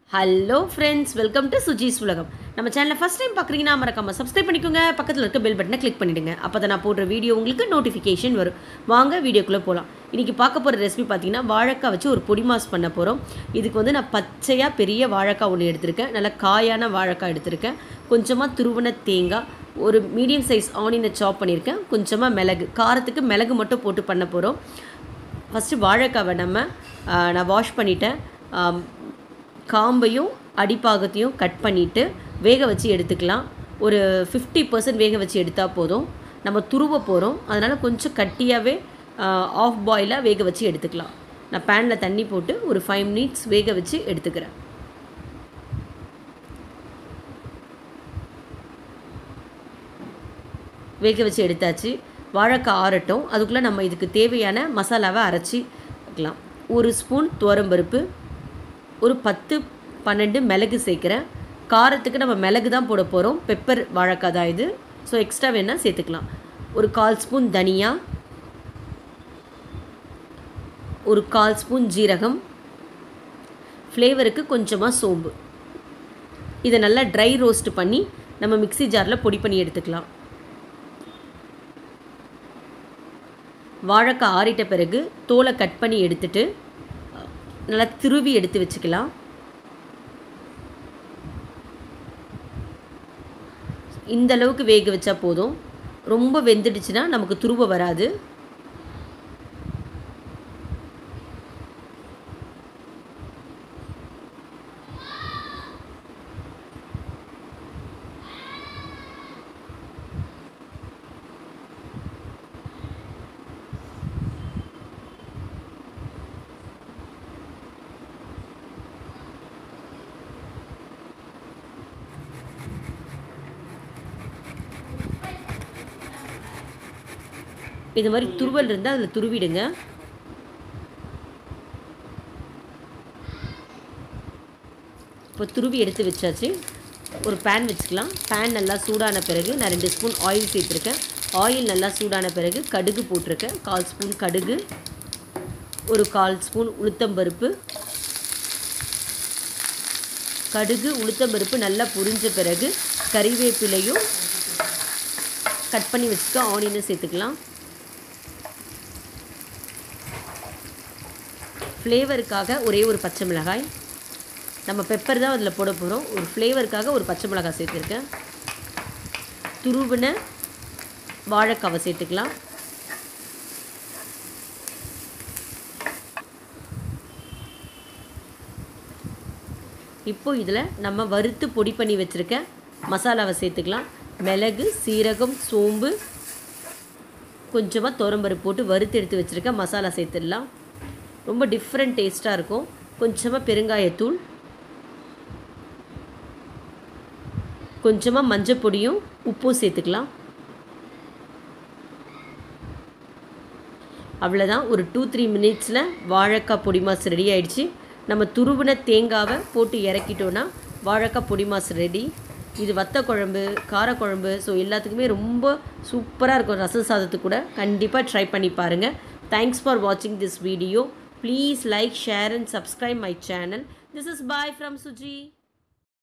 hello friends welcome to Suji's Ulagam நம்ம சேனலை first time பார்க்குறீங்கன்னா மறக்காம சப்ஸ்கிரைப் பண்ணிக்கோங்க பக்கத்தில் இருக்க பெல் பட்டனை கிளிக் பண்ணிவிடுங்க அப்போ தான் நான் போடுற வீடியோ உங்களுக்கு நோட்டிஃபிகேஷன் வரும் வாங்க வீடியோக்குள்ளே போகலாம் இன்றைக்கி பார்க்க போகிற ரெசிபி பார்த்தீங்கன்னா வாழைக்காய் வச்சு ஒரு பொடி மாஸ் பண்ண போகிறோம் இதுக்கு வந்து நான் பச்சையாக பெரிய வாழைக்காய் ஒன்று எடுத்திருக்கேன் நல்லா காயான வாழைக்காய் எடுத்திருக்கேன் கொஞ்சமாக துருவன தேங்காய் ஒரு மீடியம் சைஸ் ஆனியனை சாப் பண்ணியிருக்கேன் கொஞ்சமாக மிளகு காரத்துக்கு மிளகு மட்டும் போட்டு பண்ண போகிறோம் ஃபஸ்ட்டு வாழைக்காவை நம்ம ஆ, நான் வாஷ் பண்ணிட்டேன் ஆம், காம்பையும் அடிப்பாகத்தையும் கட் பண்ணிவிட்டு வேக வச்சு எடுத்துக்கலாம் ஒரு ஃபிஃப்டி பர்சன்ட் வேக வச்சு எடுத்தால் போதும் நம்ம துருவ போகிறோம் அதனால் கொஞ்சம் கட்டியாகவே ஆஃப் பாயிலாக வேக வச்சு எடுத்துக்கலாம் நான் பேனில் தண்ணி போட்டு ஒரு ஃபைவ் மினிட்ஸ் வேக வச்சு எடுத்துக்கிறேன் வேக வச்சு எடுத்தாச்சு வாழைக்காய் ஆறட்டும் அதுக்குள்ளே நம்ம இதுக்கு தேவையான மசாலாவை அரைச்சி வைக்கலாம் ஒரு ஸ்பூன் துவரம்பருப்பு ஒரு பத்து பன்னெண்டு மிளகு சேர்க்குறேன் காரத்துக்கு நம்ம மிளகு தான் போட போகிறோம் பெப்பர் வாழைக்காய் தான் இது ஸோ எக்ஸ்ட்ரா வேணால் சேர்த்துக்கலாம் ஒரு கால் ஸ்பூன் தனியா ஒரு கால் ஸ்பூன் ஜீரகம் ஃப்ளேவருக்கு கொஞ்சமாக சோம்பு இதை நல்லா ட்ரை ரோஸ்ட் பண்ணி நம்ம மிக்ஸி ஜாரில் பொடி பண்ணி எடுத்துக்கலாம் வாழைக்காய் ஆறிட்ட பிறகு தோலை கட் பண்ணி எடுத்துட்டு அஹ், நல்லா திருவி எடுத்து வச்சுக்கலாம் இந்த அளவுக்கு வேக வச்சா போதும் ரொம்ப வெந்துடுச்சுன்னா நமக்கு துருவ வராது இது மாதிரி துருவல் இருந்தால் அதில் துருவிடுங்க இப்போ துருவி எடுத்து வச்சாச்சு ஒரு பேன் வச்சுக்கலாம் பேன் நல்லா சூடான பிறகு நான் ரெண்டு ஸ்பூன் ஆயில் சேர்த்துருக்கேன் ஆயில் நல்லா சூடான பிறகு கடுகு போட்டிருக்கேன் கால் ஸ்பூன் கடுகு ஒரு கால் ஸ்பூன் உளுத்தம்பருப்பு கடுகு உளுத்தம்பருப்பு நல்லா புரிஞ்ச பிறகு கறிவேப்பிலையும் கட் பண்ணி வச்சுக்க ஆனியனும் சேர்த்துக்கலாம் ஃப்ளேவருக்காக ஒரே ஒரு பச்சை மிளகாய் நம்ம பெப்பர் தான் அதில் போட போகிறோம் ஒரு ஃப்ளேவருக்காக ஒரு பச்சை மிளகாய் சேர்த்துருக்கேன் துருவின வாழைக்காவை சேர்த்துக்கலாம் இப்போ இதில் நம்ம வறுத்து பொடி பண்ணி வச்சுருக்க மசாலாவை சேர்த்துக்கலாம் மிளகு சீரகம் சோம்பு கொஞ்சமாக துவரம்பருப்பு போட்டு வறுத்து எடுத்து வச்சுருக்க மசாலா சேர்த்துடலாம் ரொம்ப டிஃப்ரெண்ட் டேஸ்ட்டாக இருக்கும் கொஞ்சமாக பெருங்காயத்தூள் கொஞ்சமாக மஞ்சள் பொடியும் உப்பும் சேர்த்துக்கலாம் அவ்வளோதான் ஒரு டூ த்ரீ மினிட்ஸில் வாழைக்காய் பொடி மாஸ் ரெடி ஆயிடுச்சு நம்ம துருவின தேங்காவை போட்டு இறக்கிட்டோன்னா வாழைக்காய் பொடி மாஸ் ரெடி இது வத்த குழம்பு காரக்குழம்பு ஸோ எல்லாத்துக்குமே ரொம்ப சூப்பராக இருக்கும் ரசம் சாதத்துக்கு கூட கண்டிப்பாக ட்ரை பண்ணி பாருங்கள் தேங்க்ஸ் ஃபார் வாட்சிங் this video please like share and subscribe my channel this is bye from Suji